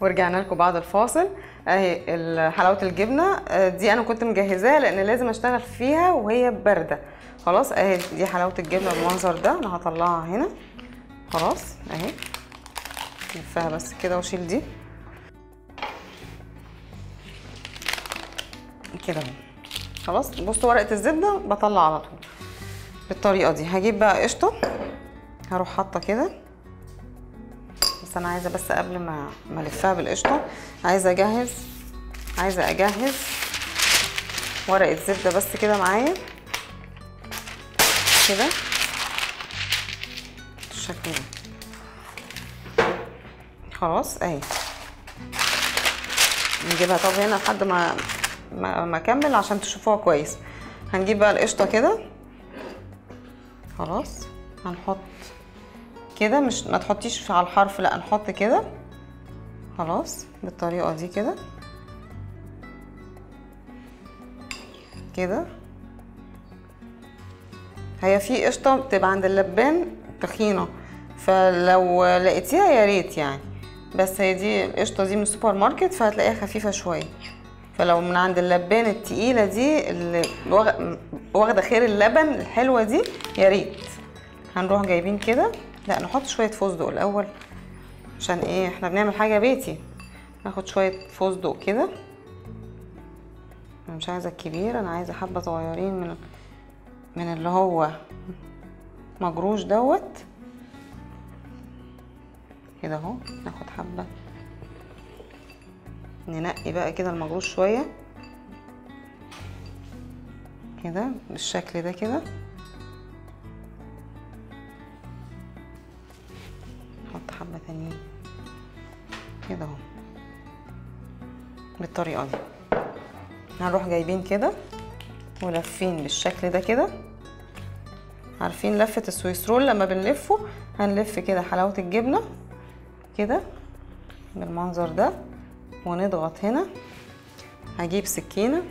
ورجعنا لكم بعد الفاصل اهي ال- حلاوه الجبنه آه، دي انا كنت مجهزاها لان لازم اشتغل فيها وهي بارده خلاص اهي دي حلاوه الجبنه بالمنظر ده انا هطلعها هنا خلاص اهي لفها بس كده واشيل دي كده اهو خلاص بصوا ورقه الزبده بطلع على طول بالطريقه دي هجيب بقى قشطه هروح حاطه كده بس انا عايزه بس قبل ما ما الفها بالقشطه عايزه اجهز عايزه اجهز ورقه زبده بس كده معايا كده بالشكل ده خلاص اهي نجيبها طب هنا لحد ما ما ما اكمل عشان تشوفوها كويس هنجيب بقى القشطه كده خلاص هنحط كده مش ما تحطيش على الحرف لا نحط كده خلاص بالطريقه دي كده كده هي في قشطه بتبقى عند اللبان تخينه فلو لقيتيها يا ريت يعني بس هي دي القشطه دي من السوبر ماركت فهتلاقيها خفيفه شويه فلو من عند اللبان التقيله دي اللي واخ- واخده خير اللبن الحلوه دي يا ريت هنروح جايبين كده لا نحط شويه فستق الاول عشان ايه احنا بنعمل حاجه بيتي ناخد شويه فستق كده انا مش عايزه الكبير انا عايزه حبه صغيرين من من اللي هو مجروش دوت كده اهو ناخد حبه ننقي بقى كده المجروش شويه كده بالشكل ده كده نحط حبه تانيين كده اهو بالطريقه دي هنروح جايبين كده ولافين بالشكل ده كده عارفين لفة السويس رول لما بنلفه هنلف كده حلاوة الجبنة كده بالمنظر ده ونضغط هنا هجيب سكينة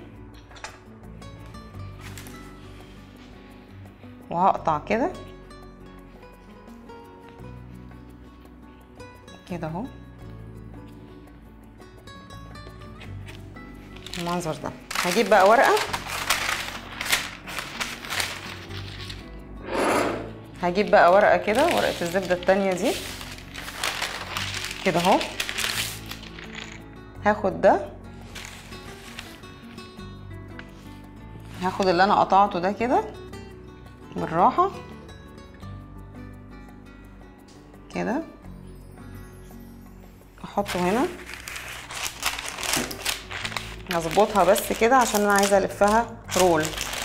وهقطع كده كده اهو المنظر ده هجيب بقى ورقة هجيب بقى ورقة كده ورقة الزبدة التانية دي كده اهو هاخد ده هاخد اللي انا قطعته ده كده بالراحة كده احطه هنا هظبطها بس كده عشان انا عايزه الفها رول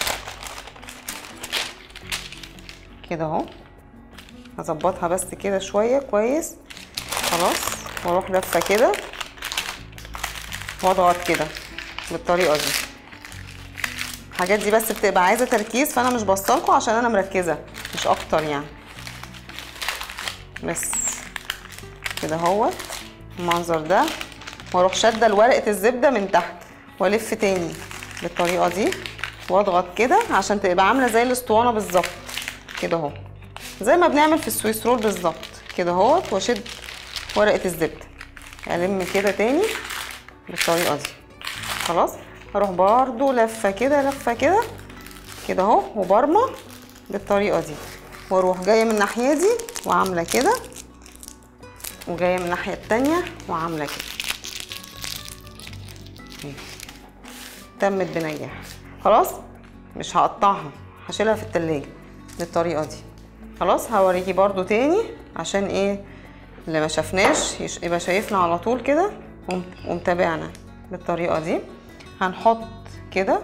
كده اهو هظبطها بس كده شويه كويس خلاص واروح لفه كده واضغط كده بالطريقه دي الحاجات دي بس بتبقى عايزه تركيز فانا مش بصلكوا عشان انا مركزه مش اكتر يعني بس كده اهوت المنظر ده واروح شاده لورقه الزبده من تحت والف تاني بالطريقه دي واضغط كده عشان تبقى عامله زي الاسطوانه بالظبط كده اهو زي ما بنعمل في السويس رول بالظبط كده اهوت واشد ورقه الزبده الم كده تاني بالطريقه دي خلاص هروح برضو لفه كده لفه كده كده اهو وبرمى بالطريقه دي واروح جايه من الناحيه دي وعامله كده وجايه من الناحيه التانية وعامله كده تمت بنجاح خلاص مش هقطعها هشيلها في التلاجة بالطريقه دي خلاص هوريكي برضو تاني عشان ايه اللي ما شافناش يش- يبقى شايفنا على طول كده وم- ومتابعنا بالطريقه دي هنحط كده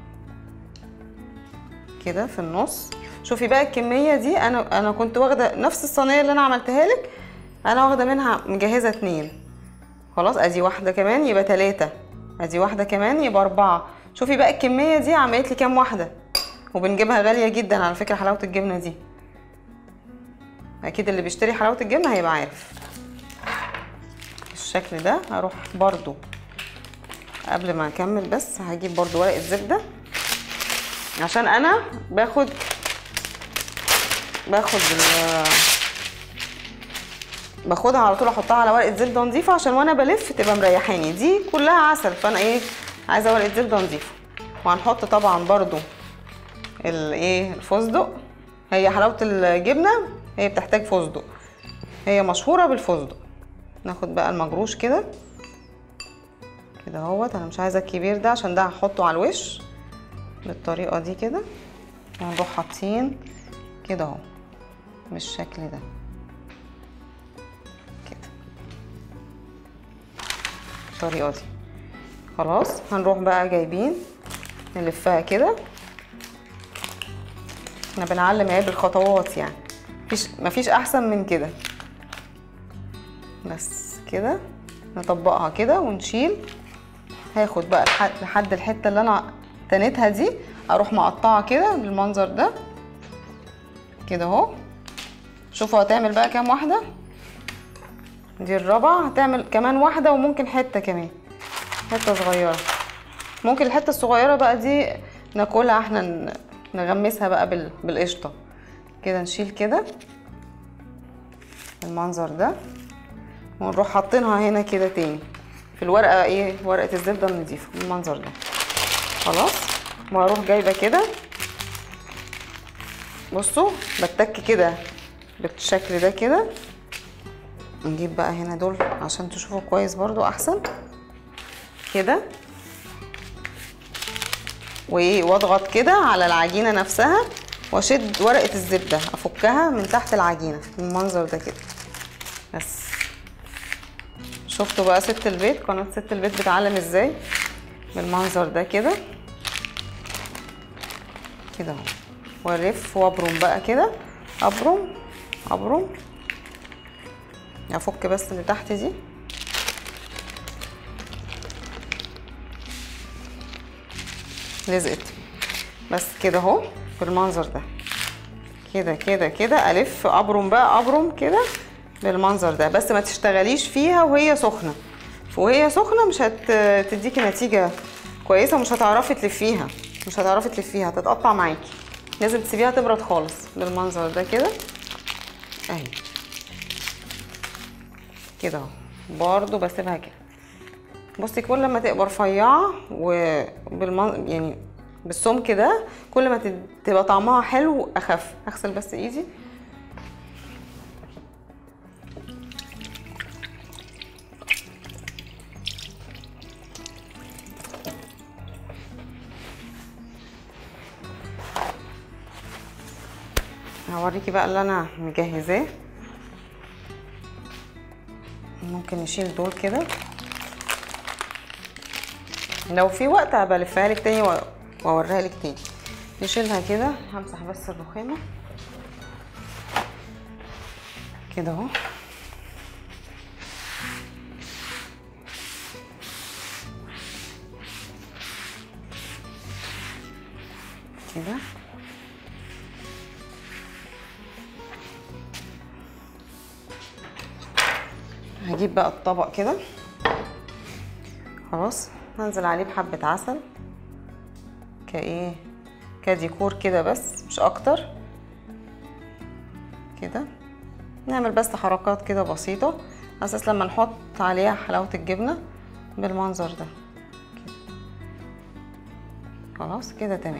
كده في النص شوفي بقى الكميه دي انا انا كنت واخده نفس الصينيه اللي انا عملتها لك انا واخده منها مجهزه اتنين خلاص ادي واحده كمان يبقى تلاتة ادي واحده كمان يبقى اربعه شوفي بقى الكميه دي عملت لي كام واحده وبنجيبها غاليه جدا على فكره حلاوه الجبنه دي اكيد اللي بيشتري حلاوه الجبنه هيبقى عارف بالشكل ده هروح برضو قبل ما اكمل بس هجيب برضو ورقه زبده عشان انا باخد باخد ال- باخدها على طول احطها على ورقه زبده نظيفه عشان وانا بلف تبقى مريحاني دي كلها عسل فانا ايه عايزه ورقه زبده نظيفه وهنحط طبعا برضو الايه الفستق هي حلاوه الجبنه هي بتحتاج فستق هي مشهوره بالفستق ناخد بقى المجروش كده كده اهوت انا مش عايزه الكبير ده عشان ده هحطه على الوش بالطريقه دي كده ونروح حاطين كده اهو بالشكل ده كده بالطريقه دي خلاص هنروح بقى جايبين نلفها كده احنا بنعلم اهي بالخطوات يعني مفيش مفيش احسن من كده بس كده نطبقها كده ونشيل هاخد بقى لحد لحد الحته اللي انا تنيتها دي اروح مقطعه كده بالمنظر ده كده اهو شوفوا هتعمل بقى كام واحده دي الرابعه هتعمل كمان واحده وممكن حته كمان حته صغيره ممكن الحته الصغيره بقى دي ناكلها احنا ن- نغمسها بقى بال- بالقشطه كده نشيل كده المنظر ده ونروح حاطينها هنا كده تاني في الورقه ايه ورقه الزبده النضيفه بالمنظر ده خلاص وهروح جايبه كده بصوا بتك كده بالشكل ده كده نجيب بقى هنا دول عشان تشوفوا كويس برضو احسن كده وايه واضغط كده على العجينه نفسها واشد ورقه الزبده افكها من تحت العجينه بالمنظر ده كده بس شفتوا بقى ست البيت قناه ست البيت بتعلم ازاي بالمنظر ده كده كده اهو والف وابرم بقى كده ابرم ابرم افك بس اللي تحت دي لزقت بس كده اهو بالمنظر ده كده كده كده الف ابرم بقى ابرم كده بالمنظر ده بس ما تشتغليش فيها وهي سخنه وهي سخنه مش هتديكي نتيجه كويسه ومش هتعرفي تلفيها مش هتعرفي تلفيها هتتقطع معاكي لازم تسيبيها تبرد خالص بالمنظر ده كده اهي كده اهو برضو بسيبها كده بصي كل ما تبقى رفيعه وبالمن يعني بالسمك ده كل ما تد- تبقى طعمها حلو اخف اغسل بس ايدي هوريكي بقى اللي انا مجهزاه ممكن نشيل دول كده لو في وقت هبقى الفها لك تاني و- واوريها لك تاني نشيلها كده همسح بس الرخامه كده اهو كده هجيب بقى الطبق كده خلاص هنزل عليه بحبة عسل كايه كديكور كده بس مش اكتر كده نعمل بس حركات كده بسيطة على اساس لما نحط عليها حلاوة الجبنة بالمنظر ده كده خلاص كده تمام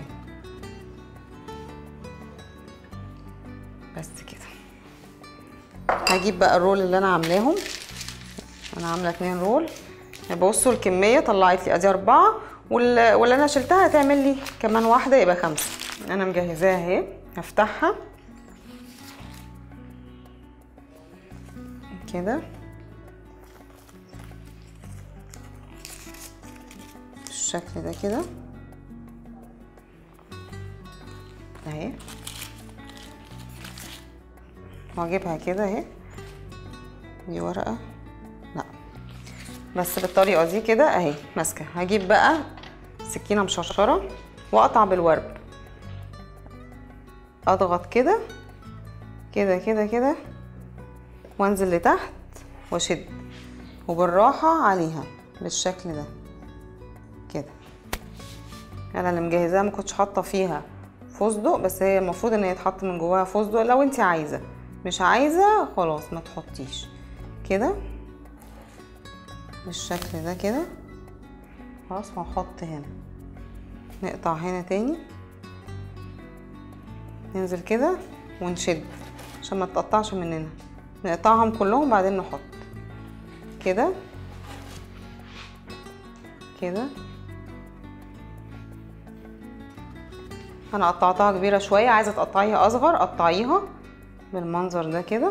بس كده هجيب بقى الرول اللي انا عاملاهم انا عامله اتنين رول بصوا الكميه طلعت لي ادي اربعه وال- واللي انا شلتها هتعمل لي كمان واحده يبقى خمسه انا مجهزاها اهي هفتحها كده بالشكل ده كده اهي واجيبها كده اهي دي ورقه لا بس بالطريقه دي كده اهي ماسكه هجيب بقى سكينه مشرشره واقطع بالورب اضغط كده كده كده كده وانزل لتحت واشد وبالراحه عليها بالشكل ده كده انا اللي مجهزاها ما كنتش حاطه فيها فستق بس هي المفروض ان هي يتحط من جواها فستق لو انت عايزه مش عايزه خلاص ما تحطيش كده بالشكل ده كده خلاص وهنحط هنا نقطع هنا تاني ننزل كده ونشد عشان ما تقطعش مننا نقطعهم كلهم بعدين نحط كده كده انا قطعتها كبيره شويه عايزه تقطعيها اصغر قطعيها بالمنظر ده كده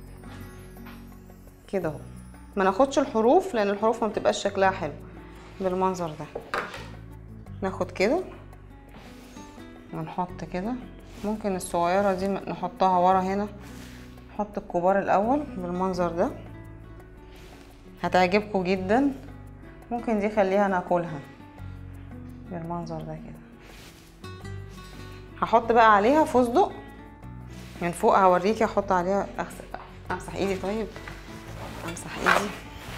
كده اهو ما ناخدش الحروف لان الحروف ما بتبقاش شكلها حلو بالمنظر ده ناخد كده ونحط كده ممكن الصغيره دي نحطها ورا هنا نحط الكبار الاول بالمنظر ده هتعجبكم جدا ممكن دي خليها ناكلها بالمنظر ده كده هحط بقى عليها فستق من فوق هوريكي احط عليها أغسل امسح ايدي طيب امسح ايدي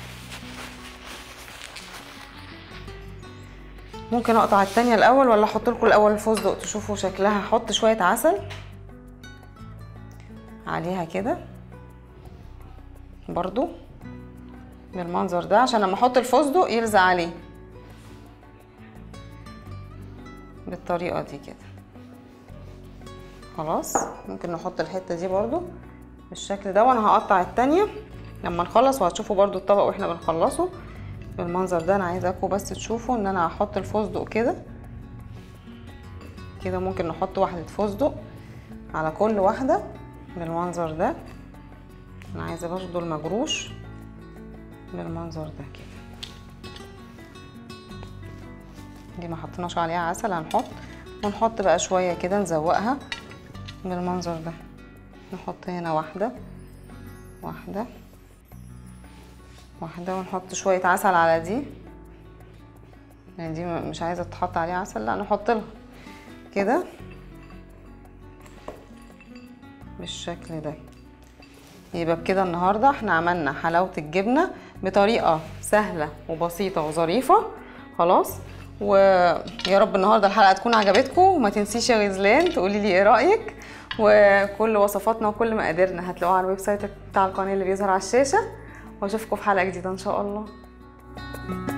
ممكن اقطع التانية الاول ولا احط لكم الاول الفستق تشوفوا شكلها هحط شوية عسل عليها كده برضو بالمنظر ده عشان لما احط الفستق يلزق عليه بالطريقة دي كده خلاص ممكن نحط الحتة دي برضو بالشكل ده وانا هقطع التانية لما نخلص وهتشوفوا برضو الطبق واحنا بنخلصه بالمنظر ده انا عايزاكم بس تشوفوا ان انا هحط الفستق كده كده ممكن نحط واحدة فستق على كل واحدة بالمنظر ده انا عايزة برضو المجروش بالمنظر ده كده دي ما حطيناش عليها عسل هنحط ونحط بقى شوية كده نزوقها بالمنظر ده نحط هنا واحدة واحدة واحدة ونحط شوية عسل على دي يعني دي مش عايزة تحط عليها عسل لا نحط لها كده بالشكل ده يبقى بكده النهاردة احنا عملنا حلاوة الجبنة بطريقة سهلة وبسيطة وظريفة خلاص ويا رب النهارده الحلقه تكون عجبتكم وما تنسيش يا غزلان تقولي لي ايه رايك وكل وصفاتنا وكل مقاديرنا هتلاقوها على الويب سايت بتاع القناه اللي بيظهر على الشاشه واشوفكم في حلقه جديده ان شاء الله